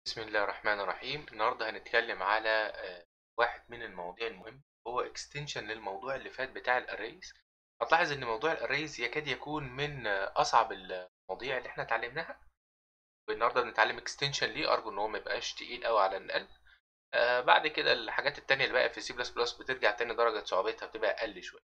بسم الله الرحمن الرحيم النهاردة هنتكلم على آه، واحد من المواضيع المهمة هو اكستنشن للموضوع اللي فات بتاع الاريز هتلاحظ ان موضوع الاريز يكاد يكون من آه، اصعب المواضيع اللي احنا اتعلمناها والنهارده بنتعلم اكستنشن ليه ارجو ان هو ما يبقاش تقيل قوي على القلب آه بعد كده الحاجات التانية اللي بقى في سي بلس بلس بترجع تاني درجة صعوبتها بتبقى اقل شوية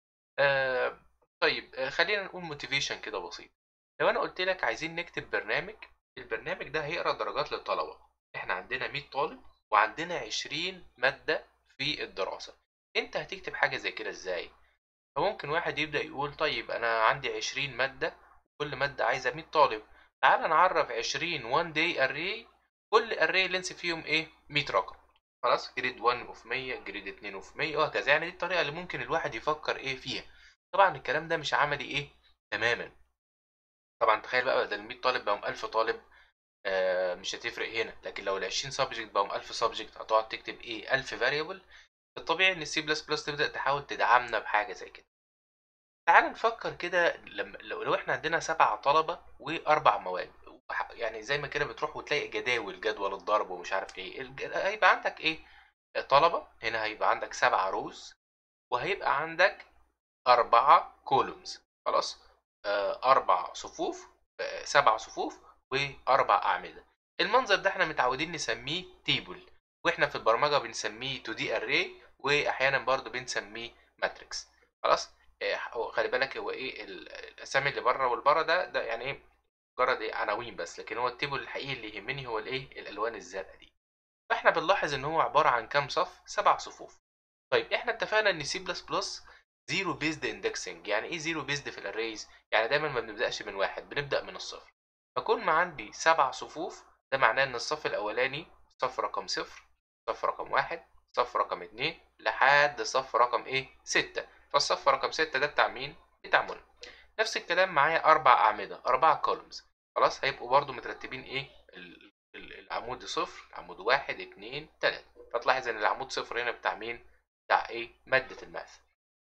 آه طيب آه خلينا نقول موتيفيشن كده بسيط لو انا قلت لك عايزين نكتب برنامج البرنامج ده هيقرا درجات للطلبة احنا عندنا 100 طالب وعندنا 20 مادة في الدراسة انت هتكتب حاجة زي كده ازاي فممكن واحد يبدأ يقول طيب انا عندي 20 مادة كل مادة عايزة 100 طالب تعال نعرف 20 1 day array كل array لينس فيهم ايه 100 رقم خلاص جريد 1 اوف 100 جريد 2 اوف 100 وهكذا يعني دي الطريقة اللي ممكن الواحد يفكر ايه فيها طبعا الكلام ده مش عملي ايه تماما طبعا تخيل بقى بدل 100 طالب بقوا 1000 طالب آه، مش هتفرق هنا لكن لو ال 20 سبجكت بقوا 1000 سبجكت هتقعد تكتب ايه 1000 فاريبل الطبيعي ان السي بلس بلس تبدا تحاول تدعمنا بحاجه زي كده تعال نفكر كده لما لو, لو احنا عندنا سبع طلبه واربع مواد وح- يعني زي ما كده بتروح وتلاقي جداول جدول الضرب ومش عارف ايه الج- هيبقى عندك ايه طلبه هنا هيبقى عندك سبع روز وهيبقى عندك أربعة كولومز خلاص آه، أربع صفوف آه، سبع صفوف وأربع أعمدة المنظر ده احنا متعودين نسميه تيبل واحنا في البرمجة بنسميه 2 دي اري وأحيانا برضو بنسميه ماتريكس خلاص آه، هو خلي بالك هو ايه ال- الأسامي اللي بره والبره ده ده يعني ايه مجرد ايه عناوين بس لكن هو التيبل الحقيقي اللي يهمني هو الايه الألوان الزرقاء دي فاحنا بنلاحظ ان هو عبارة عن كام صف سبع صفوف طيب احنا اتفقنا ان سي بلس بلس زيرو بيزد اندكسنج يعني ايه زيرو بيزد في الاريز يعني دايما ما بنبداش من واحد بنبدا من الصفر فكل ما عندي سبع صفوف ده معناه ان الصف الاولاني صف رقم صفر صف رقم واحد صف رقم اتنين لحد صف رقم ايه ستة فالصف رقم ستة ده بتاع مين بتاع منى نفس الكلام معايا اربع اعمده اربع كولومز خلاص هيبقوا برضو مترتبين ايه ال- ال- العمود صفر العمود واحد اتنين تلاتة فتلاحظ ان العمود صفر هنا بتاع مين بتاع ايه مادة الماث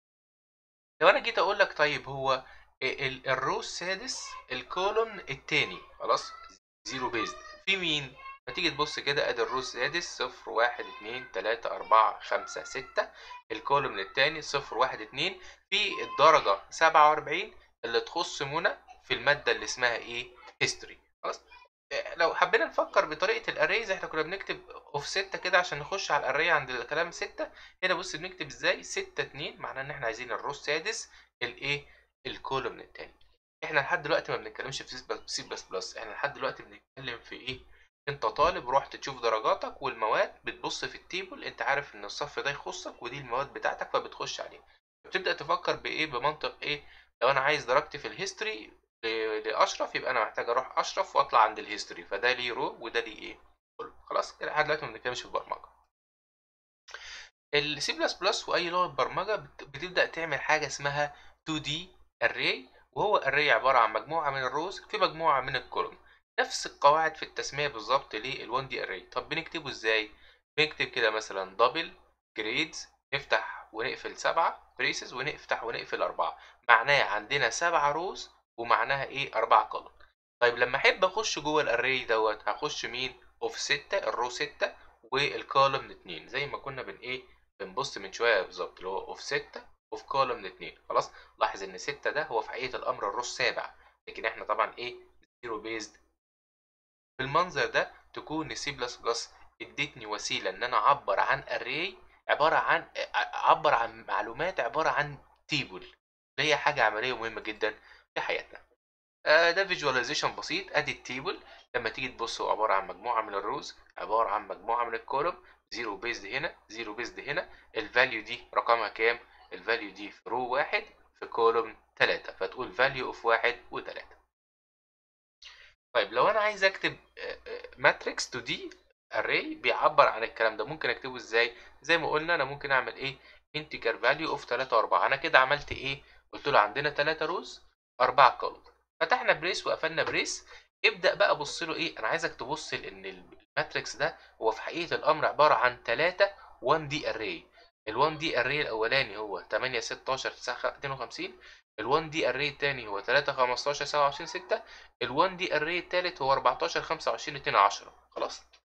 لو انا جيت اقول لك طيب هو ال- ال- الرو السادس الكولوم التاني خلاص زيرو بيزد في مين فتيجي تبص كده ادي الرو السادس صفر واحد اتنين تلاتة اربعة خمسة ستة الكولوم التاني صفر واحد اتنين في الدرجة سبعة واربعين اللي تخص منى في المادة اللي اسمها ايه هيستوري خلاص آه، لو حبينا نفكر بطريقة الاريز احنا كنا بنكتب اوف ستة كده عشان نخش على الاري عند الكلام ستة هنا بص بنكتب ازاي ستة اتنين معناه ان احنا عايزين الرو السادس الايه الكولوم التاني احنا لحد دلوقتي ما بنتكلمش في سي بلس بلس احنا لحد دلوقتي بنتكلم في ايه انت طالب رحت تشوف درجاتك والمواد بتبص في التيبل انت عارف ان الصف ده يخصك ودي المواد بتاعتك فبتخش عليه بتبدأ تفكر بايه بمنطق ايه لو انا عايز درجتي في الهيستوري ل- لاشرف يبقى انا محتاج اروح اشرف واطلع عند الهيستوري فده ليه رو وده ليه ايه كله خلاص كده لحد دلوقتي ما بنتكلمش في البرمجه السي بلس بلس واي لغه برمجه بت- بتبدا تعمل حاجه اسمها 2 دي اري وهو اري عباره عن مجموعه من الروز في مجموعه من الكولوم نفس القواعد في التسميه بالظبط لل1 دي اري طب بنكتبه ازاي بنكتب كده مثلا دبل جريدز نفتح ونقفل سبعة بريسز ونفتح ونقفل أربعة معناه عندنا سبعة روز ومعناها إيه أربعة كولوم طيب لما أحب أخش جوه الأري دوت هخش مين أوف ستة الرو ستة والكولوم اتنين زي ما كنا بن إيه بنبص من شوية بالظبط اللي هو أوف ستة أوف كولوم اتنين خلاص لاحظ إن ستة ده هو في حقيقة الأمر الرو السابع لكن إحنا طبعا إيه زيرو بيزد بالمنظر ده تكون سي بلس بلس ادتني وسيله ان انا اعبر عن اري عباره عن اعبر عن معلومات عباره عن تيبل اللي هي حاجه عمليه مهمه جدا في حياتنا آه، ده فيجواليزيشن بسيط ادي التيبل لما تيجي تبص هو عباره عن مجموعه من الروز عباره عن مجموعه من الكولوم زيرو بيزد هنا زيرو بيزد هنا الفاليو دي رقمها كام الفاليو دي في رو واحد في كولوم ثلاثة فتقول فاليو اوف واحد وثلاثة طيب لو انا عايز اكتب ماتريكس 2 دي اري بيعبر عن الكلام ده ممكن اكتبه ازاي زي ما قلنا انا ممكن اعمل ايه انتجر فاليو اوف 3 و4 انا كده عملت ايه قلت له عندنا 3 روز 4 كولوم فتحنا بريس وقفلنا بريس ابدا بقى بص له ايه انا عايزك تبص لان الماتريكس ده هو في حقيقه الامر عباره عن 3 1 دي اري ال1 دي اري الاولاني هو 8 16 9 52 ال1 دي اري الثاني هو 3 15 27 6 ال1 دي اري الثالث هو 14 25 2 10 خلاص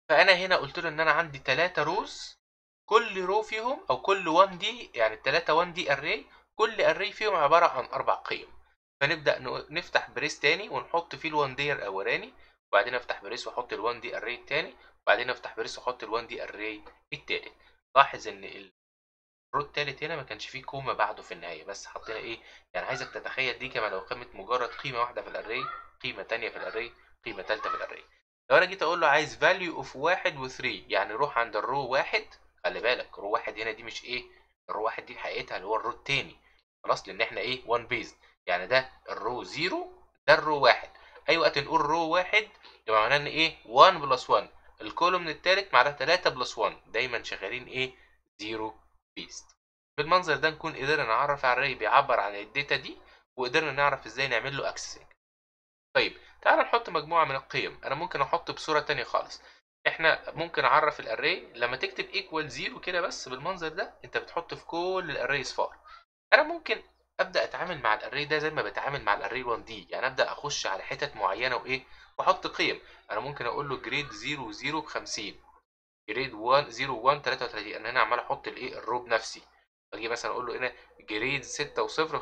فانا هنا قلت له ان انا عندي 3 روز كل رو فيهم او كل 1 دي يعني الثلاثه 1 دي اري كل اري فيهم عباره عن اربع قيم فنبدا نفتح بريس تاني ونحط فيه ال1 دي الاولاني وبعدين افتح بريس واحط ال1 دي اري التاني وبعدين افتح بريس واحط ال1 دي اري التالت لاحظ ان الرو التالت هنا ما كانش فيه كومه بعده في النهايه بس حطينا ايه يعني عايزك تتخيل دي كما لو قيمه مجرد قيمه واحده في الاري قيمه تانية في الاري قيمه ثالثه في الاري لو انا جيت اقول له عايز فاليو اوف واحد و3 يعني روح عند الرو واحد خلي بالك رو واحد هنا دي مش ايه الرو واحد دي حقيقتها اللي هو الرو التاني خلاص لان احنا ايه 1 بيز يعني ده الرو 0 ده الرو واحد اي وقت نقول رو واحد يبقى معناه ان ايه 1 بلس 1 الكولوم التالت معناه 3 بلس 1 دايما شغالين ايه 0 بيست بالمنظر ده نكون قدرنا نعرف على الري بيعبر عن الداتا دي وقدرنا نعرف ازاي نعمل له اكسسنج طيب تعال نحط مجموعه من القيم انا ممكن احط بصوره تانية خالص احنا ممكن اعرف الاري لما تكتب ايكوال زيرو كده بس بالمنظر ده انت بتحط في كل الاري صفار انا ممكن ابدا اتعامل مع الاري ده زي ما بتعامل مع الاري 1 دي يعني ابدا اخش على حتت معينه وايه واحط قيم انا ممكن اقول له جريد 0 0 ب 50 جريد 1 0 1 33 انا هنا عمال احط الايه الرو بنفسي اجي مثلا اقول له هنا جريد 6 و0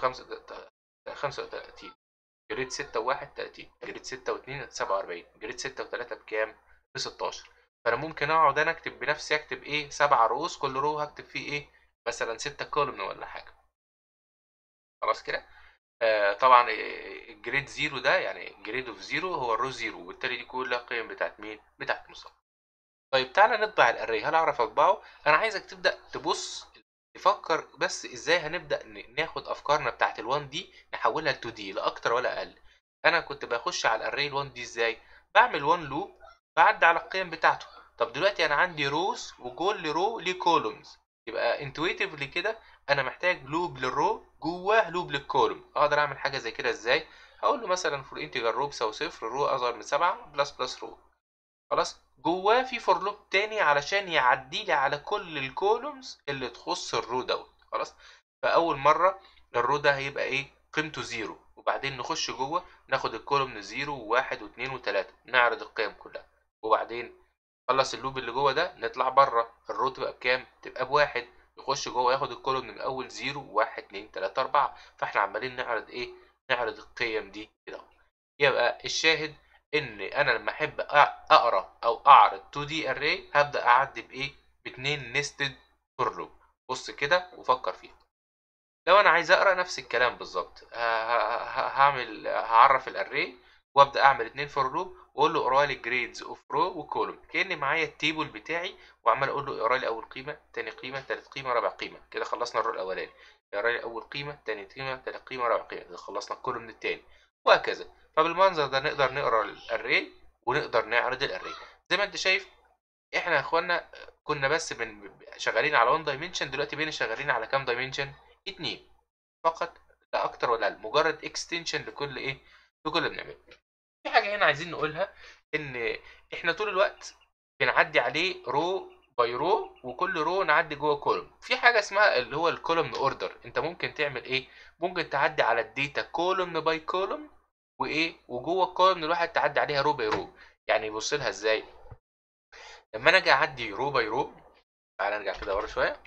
35 جريد 6 و1 30 جريد 6 و2 47 جريد 6 و3 بكام ب 16 فانا ممكن اقعد انا اكتب بنفسي اكتب ايه سبع روز كل رو هكتب فيه ايه مثلا 6 كولوم ولا حاجه خلاص كده آه طبعا الجريد زيرو ده يعني جريد اوف زيرو هو الرو زيرو وبالتالي دي كلها قيم بتاعت مين بتاعت مصطفى طيب تعالى نطبع الاري هل اعرف اطبعه انا عايزك تبدا تبص تفكر بس ازاي هنبدا ناخد افكارنا بتاعت ال1 دي نحولها ل 2 دي لا اكتر ولا اقل انا كنت بخش على الاري ال1 دي ازاي بعمل 1 لوب بعدي على القيم بتاعته طب دلوقتي انا عندي روز وكل رو ليه كولومز يبقى انتويتيفلي كده انا محتاج لوب للرو جواه لوب للكولوم اقدر اعمل حاجه زي كده ازاي هقول له مثلا فور انتجر رو بيساوي صفر رو اصغر من 7 بلس بلس رو خلاص جواه في فور لوب تاني علشان يعدي لي على كل الكولومز اللي تخص الرو دوت خلاص فاول مره الرو ده هيبقى ايه قيمته زيرو وبعدين نخش جوه ناخد الكولوم زيرو وواحد واثنين وثلاثة نعرض القيم كلها وبعدين خلص اللوب اللي جوه ده نطلع بره الرو تبقى بكام تبقى بواحد يخش جوه ياخد الكولوم من اول زيرو واحد اتنين تلاتة اربعة فاحنا عمالين نعرض ايه نعرض القيم دي كده يبقى الشاهد ان انا لما احب اقرا او اعرض 2 دي اري هبدا اعدي بايه باتنين نستد فور لوب بص كده وفكر فيها لو انا عايز اقرا نفس الكلام بالظبط هعمل هعرف الاري وابدا اعمل اتنين فور لوب واقول له اقرا لي جريدز اوف رو وكولوم كاني معايا التيبل بتاعي وعمال اقول له اقرا لي اول قيمه تاني قيمه تالت قيمه رابع قيمه كده خلصنا الرو الاولاني اقرا لي اول قيمه تاني قيمه تالت قيمه رابع قيمه كده خلصنا الكولوم التاني وهكذا فبالمنظر ده نقدر نقرا الاري ونقدر نعرض الاري زي ما انت شايف احنا يا اخوانا كنا بس من شغالين على 1 دايمنشن دلوقتي بقينا شغالين على كام دايمنشن اتنين فقط لا اكتر ولا اقل مجرد اكستنشن لكل ايه لكل اللي بنعمله في حاجه هنا عايزين نقولها ان احنا طول الوقت بنعدي عليه رو باي رو وكل رو نعدي جوه كولوم في حاجه اسمها اللي هو الكولوم اوردر انت ممكن تعمل ايه ممكن تعدي على الداتا كولوم باي كولوم وايه وجوه الكولوم الواحد تعدي عليها رو باي رو يعني يبص لها ازاي لما انا اجي اعدي رو باي رو تعالى نرجع كده ورا شويه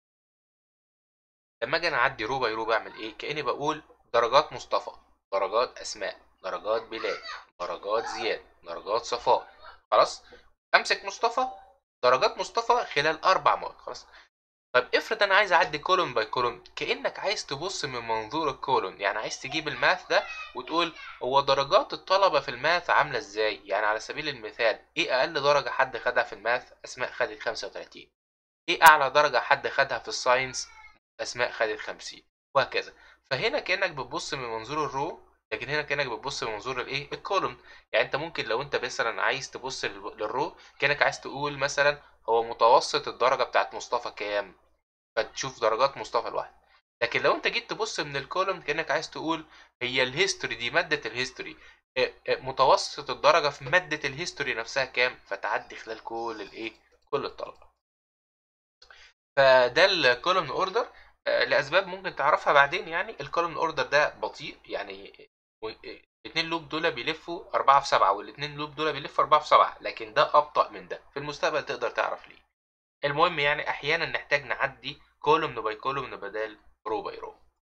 لما اجي انا اعدي رو باي رو بعمل ايه كاني بقول درجات مصطفى درجات اسماء درجات بلاد درجات زياد درجات صفاء خلاص امسك مصطفى درجات مصطفى خلال اربع مرات خلاص طب افرض انا عايز اعدي كولوم باي كولوم كانك عايز تبص من منظور الكولوم يعني عايز تجيب الماث ده وتقول هو درجات الطلبه في الماث عامله ازاي يعني على سبيل المثال ايه اقل درجه حد خدها في الماث اسماء خدت 35 ايه اعلى درجه حد خدها في الساينس اسماء خدت 50 وهكذا فهنا كانك بتبص من منظور الرو لكن هنا كانك بتبص من منظور الايه الكولوم يعني انت ممكن لو انت مثلا عايز تبص للرو كانك عايز تقول مثلا هو متوسط الدرجه بتاعت مصطفى كام فتشوف درجات مصطفى لوحده لكن لو انت جيت تبص من الكولوم كانك عايز تقول هي الهيستوري دي ماده الهيستوري متوسط الدرجه في ماده الهيستوري نفسها كام فتعدي خلال كل الايه كل الطلبه فده الكولوم اوردر لاسباب ممكن تعرفها بعدين يعني الكولوم اوردر ده بطيء يعني الاثنين لوب دول بيلفوا 4 في 7 والاثنين لوب دول بيلفوا 4 في 7 لكن ده ابطا من ده في المستقبل تقدر تعرف ليه المهم يعني احيانا نحتاج نعدي كولومن باي كولومن بدل رو باي رو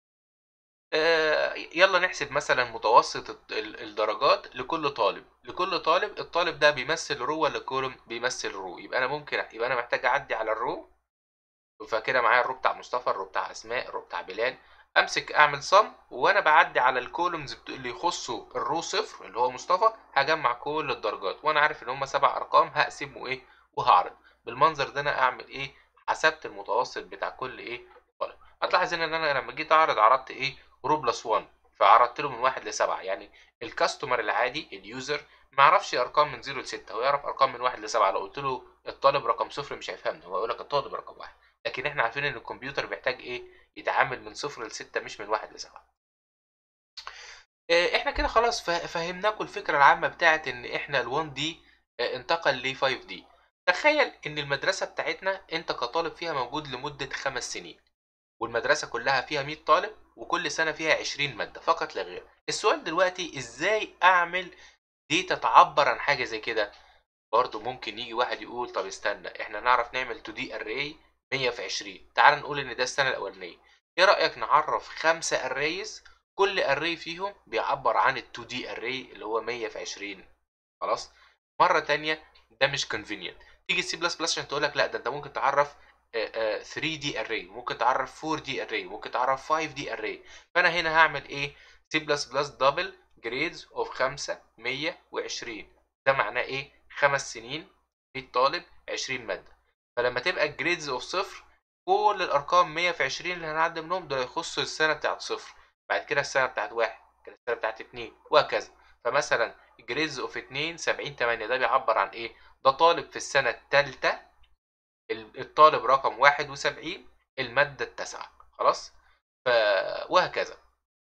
آه، يلا نحسب مثلا متوسط الت- ال- الدرجات لكل طالب لكل طالب الطالب ده بيمثل رو ولا كولوم بيمثل رو يبقى انا ممكن يبقى انا محتاج اعدي على الرو فكده معايا الرو بتاع مصطفى الرو بتاع اسماء الرو بتاع بلال امسك اعمل صم وانا بعدي على الكولومز بت- اللي يخصوا الرو صفر اللي هو مصطفى هجمع كل الدرجات وانا عارف ان هم سبع ارقام هقسم وايه وهعرض بالمنظر ده انا اعمل ايه حسبت المتوسط بتاع كل ايه طالب هتلاحظ ان انا لما جيت اعرض عرضت ايه رو بلس 1 فعرضت له من واحد لسبعه يعني الكاستمر العادي اليوزر ما يعرفش ارقام من 0 ل 6 هو يعرف ارقام من واحد لسبعه لو قلت له الطالب رقم صفر مش هيفهمني هو يقول لك الطالب رقم واحد لكن احنا عارفين ان الكمبيوتر بيحتاج ايه يتعامل من صفر لستة مش من واحد لسبعة آه، احنا كده خلاص فا- فهمناكم الفكرة العامة بتاعت ان احنا ال1 دي انتقل ل 5 دي تخيل ان المدرسة بتاعتنا انت كطالب فيها موجود لمدة خمس سنين والمدرسة كلها فيها 100 طالب وكل سنة فيها 20 مادة فقط لا غير السؤال دلوقتي ازاي اعمل ديتا تعبر عن حاجة زي كده برضه ممكن يجي واحد يقول طب استنى احنا نعرف نعمل 2 دي اري 100 في 20 تعال نقول ان ده السنه الاولانيه ايه رايك نعرف خمسه اريز كل اري فيهم بيعبر عن ال 2 دي اري اللي هو 100 في 20 خلاص مره تانية ده مش convenient تيجي السي بلس بلس عشان تقول لك لا ده انت ممكن تعرف 3 دي اري ممكن تعرف 4 دي اري ممكن تعرف 5 دي اري فانا هنا هعمل ايه سي بلس بلس دبل جريدز اوف 5 120 ده معناه ايه خمس سنين 100 طالب 20 ماده فلما تبقى الجريدز اوف صفر كل الارقام 100 في 20 اللي هنعدي منهم دول يخصوا السنه بتاعت صفر بعد كده السنه بتاعت واحد كده السنه بتاعت اتنين وهكذا فمثلا جريدز اوف 2 70 8 ده بيعبر عن ايه ده طالب في السنه الثالثه الطالب رقم 71 الماده التاسعه خلاص ف وهكذا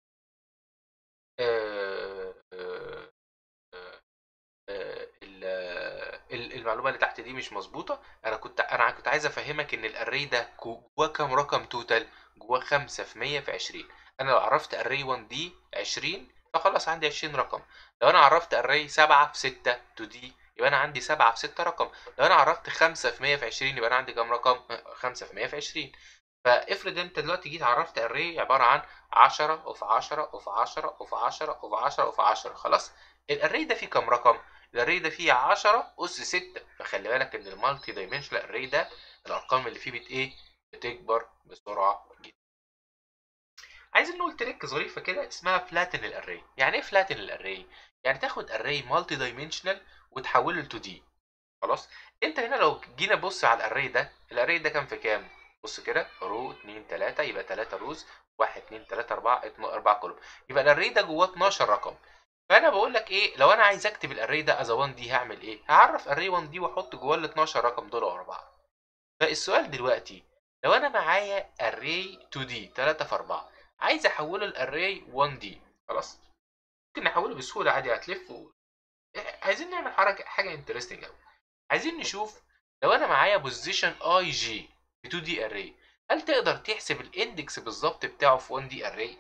آه، آه، آه، آه، ال- ال- المعلومه اللي تحت دي مش مظبوطه انا كنت انا كنت عايز افهمك ان الاري ده جواه كام رقم توتال جواه 5 في 100 في 20 انا لو عرفت اري 1 دي 20 فخلاص عندي 20 رقم لو انا عرفت اري 7 في 6 2 دي يبقى انا عندي 7 في 6 رقم لو انا عرفت 5 في 100 في 20 يبقى انا عندي كام رقم 5 في 100 في 20 فافرض انت دلوقتي جيت عرفت اري عباره عن 10 اوف 10 اوف 10 اوف 10 اوف 10 اوف 10 خلاص الاري ده فيه كام رقم الاري ده فيه 10 اس 6 فخلي بالك ان المالتي دايمنشنال اري ده الارقام اللي فيه بت ايه بتكبر بسرعه جدا عايزين نقول تريك ظريفه كده اسمها فلاتن الاري يعني ايه فلاتن الاري يعني تاخد اري مالتي دايمنشنال وتحوله ل 2 دي خلاص انت هنا لو جينا بص على الاري ده الاري ده كان في كام بص كده رو 2 3 يبقى 3 روز 1 2 3 4 4 كولوم يبقى الاري ده جواه 12 رقم فانا بقول لك ايه لو انا عايز اكتب الاري ده از 1 دي هعمل ايه هعرف اري 1 دي واحط جواه ال 12 رقم دول ورا بعض فالسؤال دلوقتي لو انا معايا اري 2 دي 3 في 4 عايز احوله لاري 1 دي خلاص ممكن نحوله بسهوله عادي هتلف و... عايزين نعمل حركه حاجه انترستنج قوي عايزين نشوف لو انا معايا بوزيشن اي جي في 2 دي اري هل تقدر تحسب الاندكس بالظبط بتاعه في 1 دي اري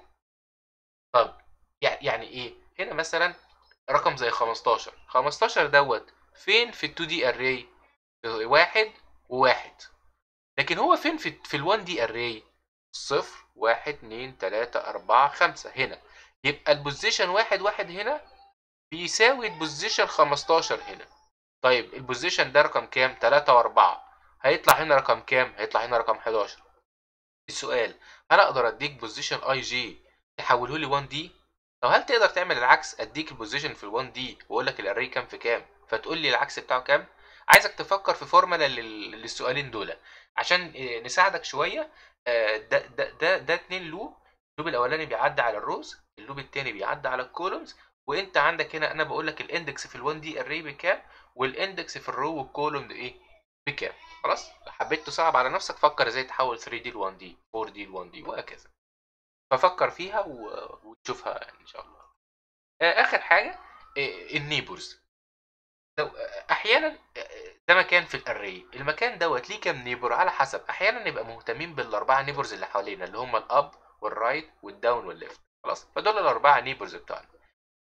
طب يعني ايه هنا مثلا رقم زي 15 15 دوت فين في ال 2 دي اري واحد وواحد لكن هو فين في في ال 1 دي اري صفر واحد اتنين تلاتة أربعة خمسة هنا يبقى البوزيشن واحد واحد هنا بيساوي البوزيشن 15 هنا طيب البوزيشن ده رقم كام 3 و4 هيطلع هنا رقم كام هيطلع هنا رقم 11 السؤال هل اقدر اديك بوزيشن اي جي تحوله لي 1 دي طب هل تقدر تعمل العكس اديك البوزيشن في ال1 دي واقول لك الاري كام في كام فتقول لي العكس بتاعه كام عايزك تفكر في فورمولا لل- للسؤالين دول عشان آه، نساعدك شويه آه، ده ده ده ده اتنين لوب اللوب الاولاني بيعدي على الروز اللوب التاني بيعدي على الكولومز وانت عندك هنا انا بقول لك الاندكس في ال1 دي اري بكام والاندكس في الرو والكولوم ده ايه بكام خلاص حبيت تصعب على نفسك فكر ازاي تحول 3 دي ل 1 دي 4 دي ل 1 دي وهكذا ففكر فيها و... وتشوفها يعني ان شاء الله آه، اخر حاجه آه، النيبرز لو آه، احيانا آه، ده مكان في الاري المكان دوت ليه كام نيبر على حسب احيانا نبقى مهتمين بالاربعه نيبرز اللي حوالينا اللي هم الاب والرايت والداون والليفت خلاص فدول الاربعه نيبرز بتوعنا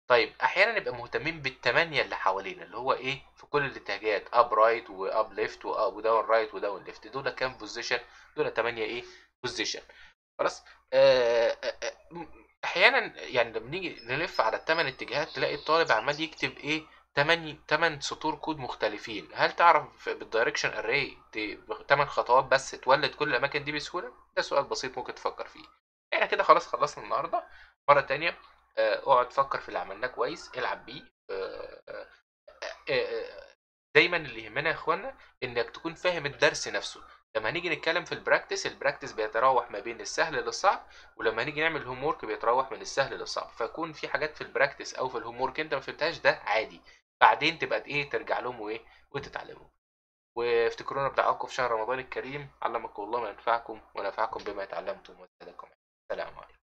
طيب احيانا نبقى مهتمين بالثمانيه اللي حوالينا اللي هو ايه في كل الاتجاهات اب رايت واب ليفت وداون رايت وداون ليفت دول كام بوزيشن دول 8 ايه بوزيشن خلاص آه، آه، آه، احيانا يعني لما نيجي نلف على الثمان اتجاهات تلاقي الطالب عمال يكتب ايه 8 8 سطور كود مختلفين هل تعرف بالدايركشن اري 8 خطوات بس تولد كل الاماكن دي بسهوله ده سؤال بسيط ممكن تفكر فيه احنا كده خلاص خلصنا النهارده مره تانية آه، اقعد فكر في اللي عملناه كويس العب بيه آه، آه، آه، دايما اللي يهمنا يا اخوانا انك تكون فاهم الدرس نفسه لما هنيجي نتكلم في البراكتس البراكتس بيتراوح ما بين السهل للصعب ولما نيجي نعمل الهوم ورك بيتراوح من السهل للصعب فيكون في حاجات في البراكتس او في الهوم ورك انت ما فهمتهاش ده عادي بعدين تبقى ايه ترجع لهم وايه وتتعلموا وافتكرونا بدعاءكم في شهر رمضان الكريم علمكم الله ما ينفعكم ونفعكم بما تعلمتم وزادكم سلام عليكم